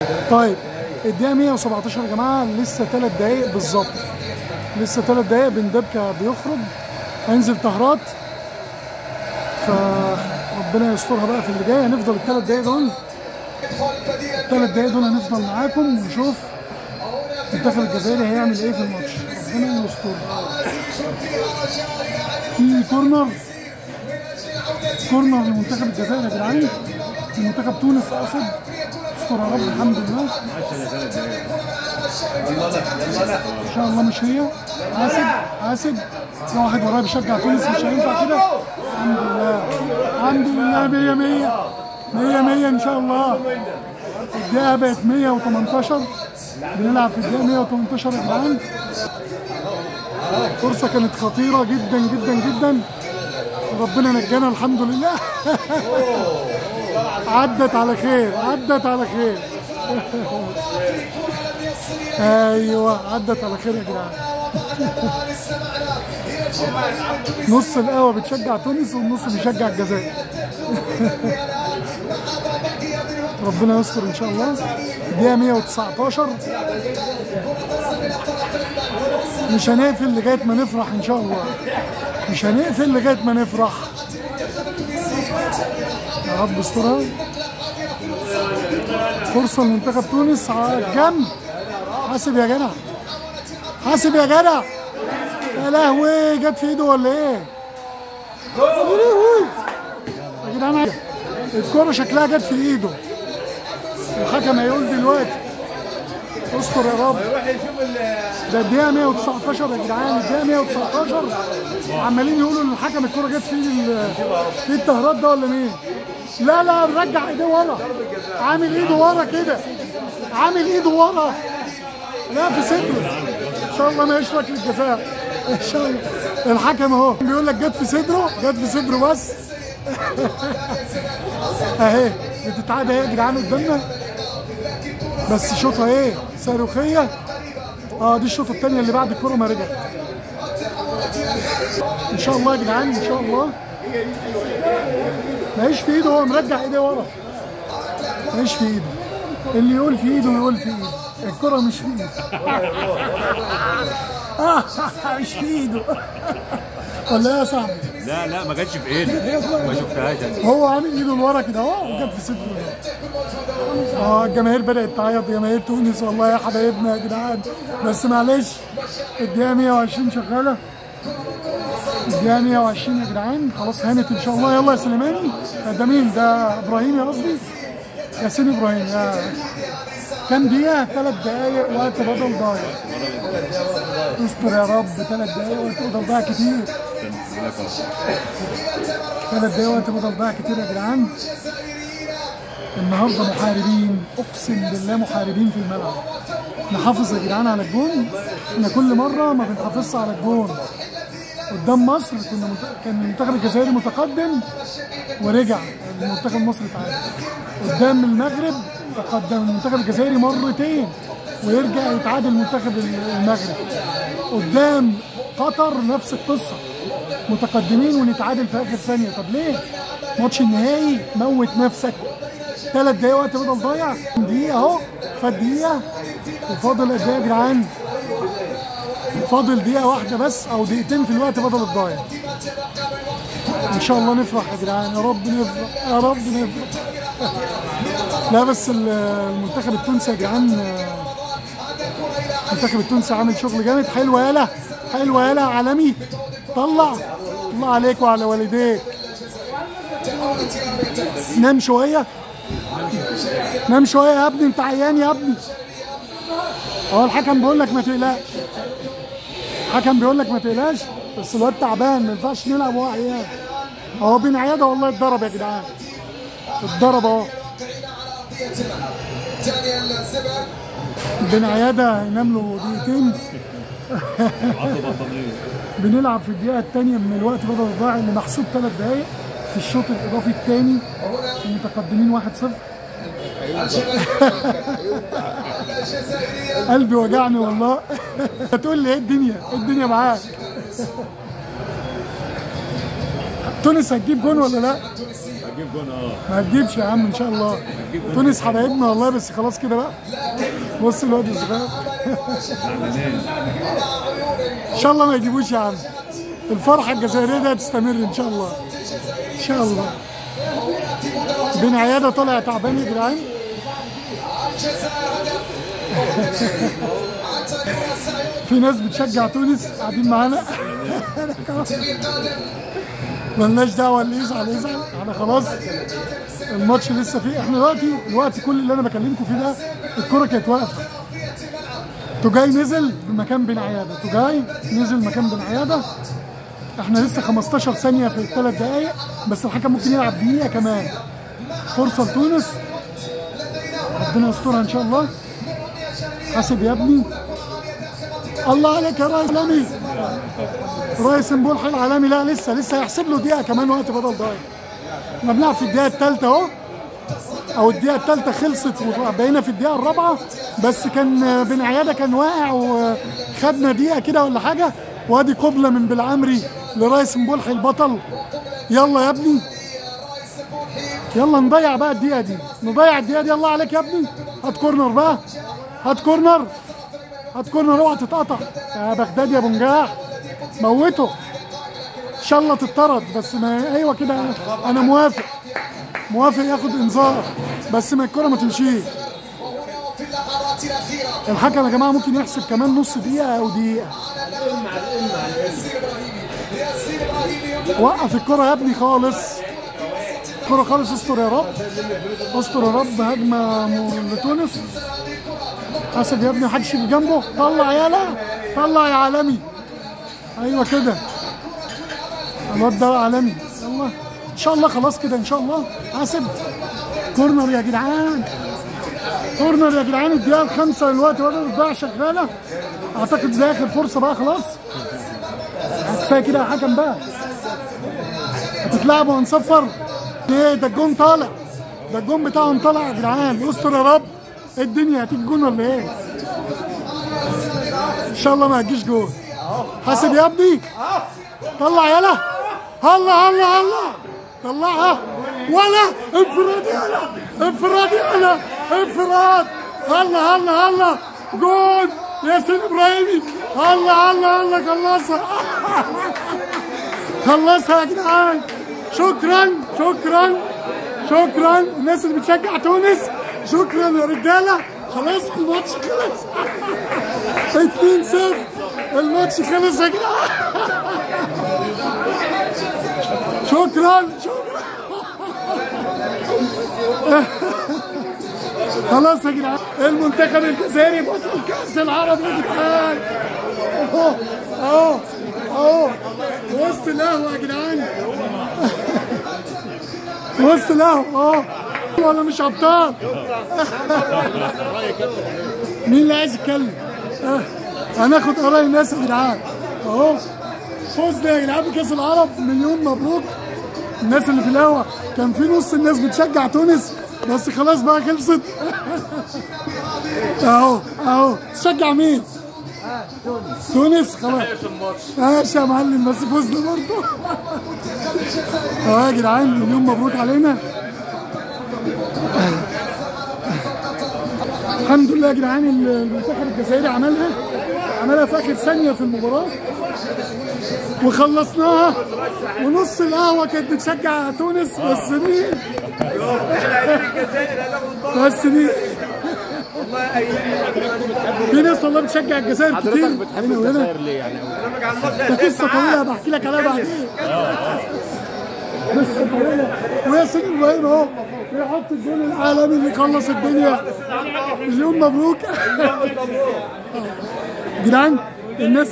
طيب الدقيقة 117 يا جماعة لسه ثلاث دقايق بالظبط لسه ثلاث دقايق بندبكة بيخرج هينزل طهرات فربنا يسترها بقى في اللي جاي هنفضل الثلاث دقايق دول الثلاث دقايق دول هنفضل معاكم ونشوف المنتخب الجزائري هيعمل ايه في الماتش ربنا يسترها في كورنر كورنر لمنتخب الجزائر يا جدعان لمنتخب تونس اقصد استر يا رب الحمد لله ان شاء الله مش هي حاسب حاسب في واحد ورايا بيشجع تونس مش هينفع كده الحمد لله الحمد لله 100 100 100 100 ان شاء الله الدقيقة بقت 118 بنلعب في الدقيقة 118 يا جدعان فرصة كانت خطيرة جدا جدا جدا ربنا نجانا الحمد لله عدت على خير عدت على خير ايوه عدت على خير يا جدعان نص القهوه بتشجع تونس والنص بيشجع الجزائر ربنا يستر ان شاء الله دقيقه 119 مش هنقفل لغايه ما نفرح ان شاء الله مش هنقفل لغايه ما نفرح يا رب استرها فرصه لمنتخب تونس على الجنب حاسب يا جدع حاسب يا جدع يا لهوي جت في ايده ولا ايه؟ يا لهوي يا جدعان الكوره شكلها جت في ايده الحكم هيقول دلوقتي استر يا رب ده الدقيقة 119 يا جدعان الدقيقة 119 عمالين يقولوا ان الحكم الكورة جت في ايد في الطهرات ده ولا مين؟ لا لا رجع ايديه ورا عامل ايده ورا كده عامل ايده ورا لا في صدره ان شاء الله ما يشرك للجزاء ان شاء الله الحكم اهو بيقول لك جت في صدره جت في صدره بس اهي بتتعاد اهي يا جدعان قدامنا بس شوطه ايه صاروخيه اه دي الشوطه الثانيه اللي بعد الكوره ما رجعت ان شاء الله يا جدعان ان شاء الله ماهيش في ايده هو مرجع ايديه ورا ماهيش في ايده اللي يقول في ايده يقول في ايده الكرة مش في ايده مش في ايده ولا ايه يا صاحبي؟ لا لا ما جاتش في ايدي ما شفتهاش أنا. هو عامل ايده لورا كده اهو وجت في صدره اه الجماهير بدات تعيط جماهير تونس والله يا حبايبنا يا جدعان بس معلش الدقيقه 120 شغاله الدقيقه 120 يا جدعان خلاص هانت ان شاء الله يلا يا سليماني ده مين ده ابراهيمي قصدي ياسين ابراهيم يا كام دقيقة؟ ثلاث دقايق وقت بدل ضايع. استر يا رب ثلاث دقايق وقت بدل ضايع كتير. ثلاث دقايق وقت بدل ضايع كتير يا جدعان. النهارده محاربين اقسم بالله محاربين في الملعب. نحافظ يا جدعان على الجون احنا كل مرة ما بنحافظش على الجون. قدام مصر كنا مت... كان المنتخب الجزائري متقدم ورجع المنتخب المصري تعادل. قدام المغرب تقدم المنتخب الجزائري مرتين ويرجع يتعادل المنتخب المغرب قدام قطر نفس القصه متقدمين ونتعادل في اخر ثانيه طب ليه؟ ماتش النهائي موت نفسك ثلاث دقايق وقت بدل ضايع دقيقه اهو فات دقيقه وفاضل قد ايه يا جدعان؟ فاضل دقيقه واحده بس او دقيقتين في الوقت بدل الضايع ان شاء الله نفرح يا جدعان يا رب نفرح يا رب نفرح لا بس المنتخب التونسي يا جدعان المنتخب التونسي عامل شغل جامد حلوه يالا حلوه يالا عالمي طلع الله عليك وعلى والديك نام شويه نام شويه يا ابني انت عيان يا ابني اهو الحكم بيقول لك ما تقلقش الحكم بيقول لك ما تقلقش بس الواد تعبان ما ينفعش نلعب وهو عيان اهو بين عياده والله اتضرب يا جدعان اتضرب اهو بن عياده هينام له دقيقتين بنلعب في الدقيقه الثانيه من الوقت بدل الضايع اللي محسوب ثلاث دقائق في الشوط الاضافي الثاني متقدمين 1-0 قلبي وجعني والله هتقول لي ايه الدنيا ايه الدنيا معاك تونس هتجيب جون ولا لا هتجيب جون اه ما هتجيبش يا عم ان شاء الله تونس حبايبنا والله بس خلاص كده بقى بص الواد الصغير ان شاء الله ما يجيبوش يا عم الفرحه الجزائريه دي هتستمر ان شاء الله ان شاء الله بن عياده طالع تعبان يا جدعان في ناس بتشجع تونس قاعدين معانا ملناش دعوه اللي يزعل يزعل احنا خلاص الماتش لسه فيه احنا دلوقتي الوقت كل اللي انا بكلمكم فيه ده الكره كانت واقفه توجاي نزل بمكان بن عياده توجاي نزل مكان بن عياده احنا لسه 15 ثانيه في الثلاث دقائق بس الحكم ممكن يلعب دقيقه كمان فرصه لتونس ربنا يسترها ان شاء الله حاسب يا ابني الله عليك يا ريس عالمي رئيس مبولحي العالمي لا لسه لسه هيحسب له دقيقه كمان وقت بدل ضايع احنا بنلعب في الدقيقه الثالثه اهو او الدقيقه الثالثه خلصت وبقينا في الدقيقه الرابعه بس كان بن عياده كان واقع وخدنا دقيقه كده ولا حاجه وادي قبله من بالعمري لرئيس مبولحي البطل يلا يا ابني يلا نضيع بقى الدقيقه دي نضيع الدقيقه دي الله عليك يا ابني هات كورنر بقى هات كورنر هات كورنر اوعى تتقطع يا بغداد يا بنجاح موته ان شاء الله تطرد بس ما ايوه كده انا موافق موافق ياخد انذار بس ما الكره ما تمشيش الحكم يا جماعه ممكن يحسب كمان نص دقيقه او دقيقه وقف الكره يا ابني خالص الكره خالص استر يا رب استر يا رب هجمه م- لتونس حسب يا ابني محدش يجي جنبه طلع يالا طلع يا عالمي ايوه كده الواد ده عالمي يلا ان شاء الله خلاص كده ان شاء الله حاسب كورنر يا جدعان كورنر يا جدعان الدقيقه الخامسه دلوقتي بدأت الضيعه شغاله اعتقد ده اخر فرصه بقى خلاص كفايه كده يا حكم بقى هتتلعب وهنصفر ايه ده الجون طالع ده الجون بتاعهم طالع يا جدعان استر يا رب الدنيا هتيجي جون ولا ايه؟ ان شاء الله ما هتجيش جون حاسب يا ابني طلع يلا هلا هلا هلا طلعها ولا انفراد يلا انفراد يلا انفراد هلا هلا هلا جول ياسين ابراهيمي هلا هلا هلا خلصها خلصها يا جدعان شكرا شكرا شكرا الناس اللي بتشجع تونس شكرا يا رجاله خلاص الماتش خلص 2 0 الماتش خلص يا جدعان شكرا شكرا خلاص يا جدعان المنتخب الجزائري بطل كاس العرب يا جدعان اهو اهو اهو وسط القهوه يا جدعان وسط القهوه اهو ولا مش ابطال مين اللي عايز يتكلم؟ آه، هناخد اراء الناس يا جدعان اهو فوزنا يا جدعان بكاس العرب مليون مبروك الناس اللي في القهوه كان في نص الناس بتشجع تونس بس خلاص بقى خلصت اهو اهو تشجع مين؟ تونس خلاص ماشي يا معلم بس فزنا برضه اهو يا جدعان مليون مبروك علينا الحمد لله يا جدعان المنتخب الجزائري عملها عملها في اخر ثانيه في المباراه وخلصناها ونص القهوه كانت بتشجع تونس بس مين بس مين في ناس والله بتشجع الجزائر كتير هنا وهنا ليه يعني ده قصه طويله بحكي لك عليها بعدين قصه طويله وياسين ابراهيم اهو بيحط الجول العالمي اللي خلص الدنيا مليون مبروك جدعان الناس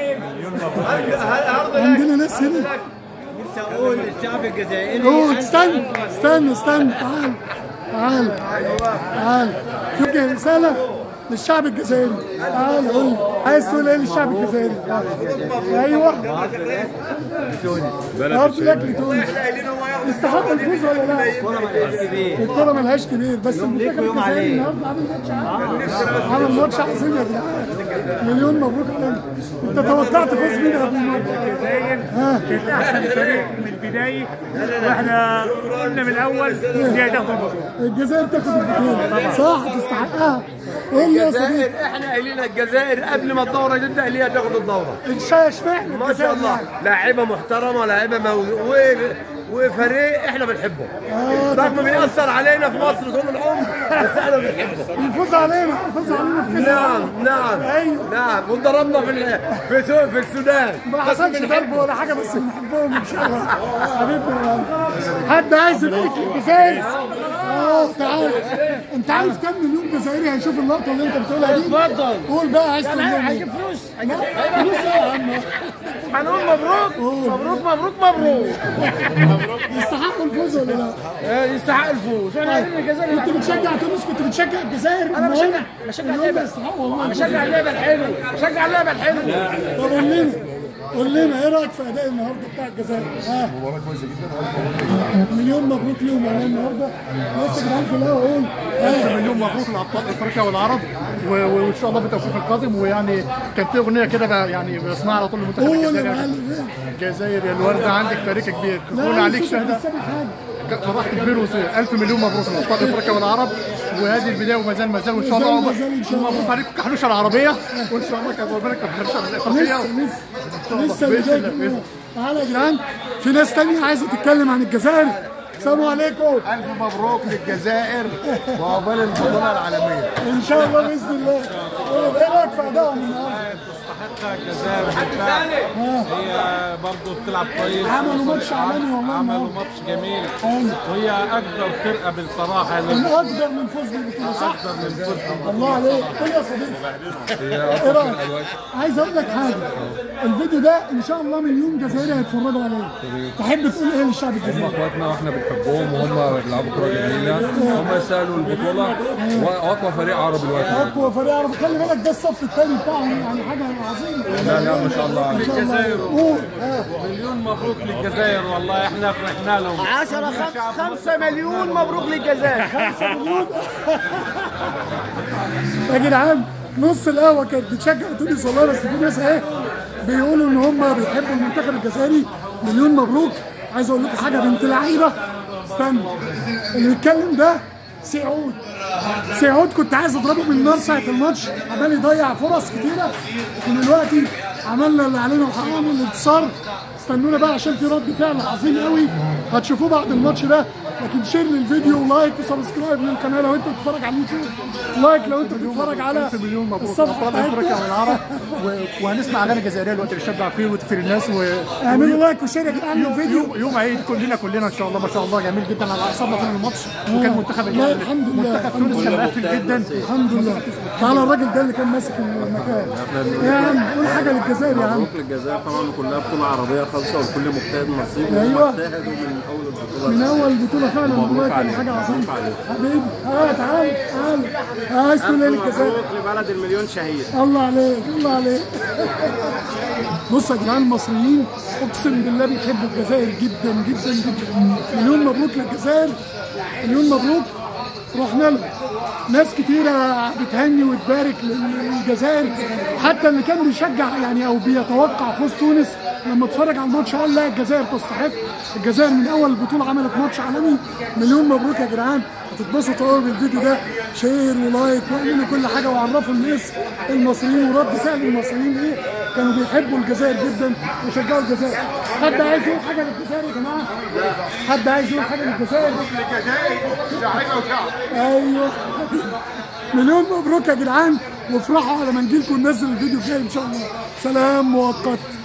عندنا ناس هنا نفسي اقول للشعب الجزائري اوه استنى استنى استنى تعال تعال تعال في رسالة للشعب الجزائري تعال قول لي. عايز تقول ايه للشعب الجزائري؟ ايوه تونس برضه لك لتونس يستحق الفوز ولا لا؟ كرة ملهاش كبير الكرة ملهاش كبير بس يوم ليك المنتخب ويوم الجزائري عليك. النهارده عامل ماتش عظيم عامل ماتش عظيم يا جدعان مليون مبروك علينا انت توقعت فوز مين قبل الماتش؟ ها كانت احسن فريق من البدايه واحنا قلنا من الاول ان هي تاخد البطوله الجزائر تاخد البطولة صح تستحقها قول لي يا صديقي الجزائر احنا قايلين الجزائر قبل ما الدوره تبدا اللي هي تاخد الدوره اشمعنى ما شاء الله لاعيبه محترمه لاعيبه مو... و... وفريق احنا بنحبه رغم بيأثر علينا في مصر طول العمر بس احنا بنحبه يفوز علينا يفوز علينا في كاس نعم العالم. نعم ايوه نعم وضربنا في ال... في, سو... في السودان ما بس حصلش ضرب بنحبه ولا حاجه بس بنحبهم ان شاء الله حبيبنا يا غالي. حد عايز يبارك في الجزائر؟ اه تعال انت عارف كم مليون جزائري هيشوف اللقطه اللي انت بتقولها دي؟ اتفضل قول بقى عايز تقول لهم ايه؟ فلوس فلوس ايه يا عم؟ هنقول مبروك مبروك مبروك مبروك يستحقوا الفوز ولا لا؟ يستحق الفوز احنا عايزين الجزائر كنت بتشجع تونس كنت بتشجع الجزائر انا المهم بشجع بشجع إن هم اللعبه يستحقوا والله بشجع اللعبه الحلوه بشجع اللعبه الحلوه طب قول لنا قول لنا ايه رايك في اداء النهارده بتاع الجزائر؟ ها مباراة كويسة جدا مليون مبروك ليهم والله النهارده بس يا جدعان في الاول قول ها مليون مبروك لابطال افريقيا والعرب و- و- وان شاء الله بالتوفيق القادم ويعني كان في اغنيه كده بقى يعني بسمعها على طول المنتخب قول يا الجزائري معلم الجزائر يا الورده عندك فريق كبير لا كون لا عليك صوتك شهاده مش سامع حاجه فرحت كبير وصير الف مليون مبروك لابطال افريقيا والعرب وهذه البدايه وما زال ما زال وان شاء الله ما زال إن شاء الله. مبروك عليكم كحلوشه العربيه وان شاء الله كان ربنا كحلوشه الافريقيه لسه لسه لسه بإذن الله، بداية بإذن تعالى يا جدعان في ناس تانية عايزة تتكلم عن الجزائر السلام عليكم ألف مبروك للجزائر وعقبال البطولة العالمية ان شاء الله باذن الله ايه رايك في ادائهم النهارده؟ تستحق الجزائر بالفعل هي برضه بتلعب كويس عملوا ماتش عالمي والله عملوا النهارده. ماتش جميل حلو. وهي اكبر فرقه بالصراحه من اللي اقدر من فوز بالبطوله صح؟ اكبر من فوز الله عليك قول يا صديقي ايه رايك؟ عايز اقول لك حاجه الفيديو ده ان شاء الله مليون جزائري هيتفرجوا عليه تحب تقول ايه للشعب الجزائري؟ اخواتنا واحنا بنحبهم وهم بيلعبوا كوره جميله هم يسالوا البطوله واقوى فريق عربي دلوقتي اقوى فريق عربي خلي بالك ده الصف الثاني بتاعهم يعني حاجه عظيمه لا لا ما شاء الله ان شاء الله قول ها. مليون مبروك للجزائر والله احنا فرحنا لهم 10 5 مليون مبروك للجزائر يا جدعان نص القهوه كانت بتشجع تونس والله بس في ناس اهي بيقولوا ان هم بيحبوا المنتخب الجزائري مليون مبروك عايز اقول لكم حاجه بنت لعيبه استنى اللي بيتكلم ده سعود سعود كنت عايز اضربه بالنار ساعه الماتش عمال يضيع فرص كتيره ودلوقتي عملنا اللي علينا وحققنا الانتصار استنونا بقى عشان في رد فعل عظيم قوي هتشوفوه بعد الماتش ده لكن شير للفيديو ولايك وسبسكرايب للقناه لو انت بتتفرج على اليوتيوب لايك لو انت بتتفرج على مليون مبروك الصفحه لابطال افريقيا بتاعتنا والعرب و- وهنسمع اغاني جزائريه الوقت اللي شجع فيه وتفير الناس و اعملوا لايك وشير يا جدعان يوم للفيديو يوم يوم عيد كلنا كلنا ان شاء الله ما شاء الله جميل جدا على اعصابنا طول الماتش وكان منتخب لا، الحمد لله، منتخب الحمد تونس كان لله. مقفل جدا الحمد لله تعالى الراجل ده اللي كان ماسك المكان يا عم قول حاجه للجزائر يا عم مبروك للجزائر طبعا كلها بطوله عربيه خالصه والكل مجتهد نصيب أيوة. اجتهدوا من اول البطوله من اول بطوله فعلا والله كان حاجه عظيمه حبيبي اه تعال تعال عايز تقول ايه للجزائر لبلد المليون شهيد الله عليك الله عليك بصوا يا جدعان المصريين اقسم بالله بيحبوا الجزائر جدا جدا جدا مليون مبروك للجزائر مليون مبروك رحنا لهم ناس كتيرة بتهني وتبارك للجزائر حتى اللي كان بيشجع يعني او بيتوقع فوز تونس لما اتفرج على الماتش قال لا الجزائر تستحق الجزائر من اول البطولة عملت ماتش عالمي مليون مبروك يا جدعان هتتبسطوا قوي بالفيديو ده شير ولايك واعملوا كل حاجه وعرفوا الناس المصريين ورد فعل المصريين ايه كانوا بيحبوا الجزائر جدا وشجعوا الجزائر حد عايز يقول حاجه للجزائر يا جماعه حد عايز يقول حاجه للجزائر ايوه مليون مبروك يا جدعان وافرحوا على ما نجيلكم ننزل الفيديو الجاي ان شاء الله سلام مؤقت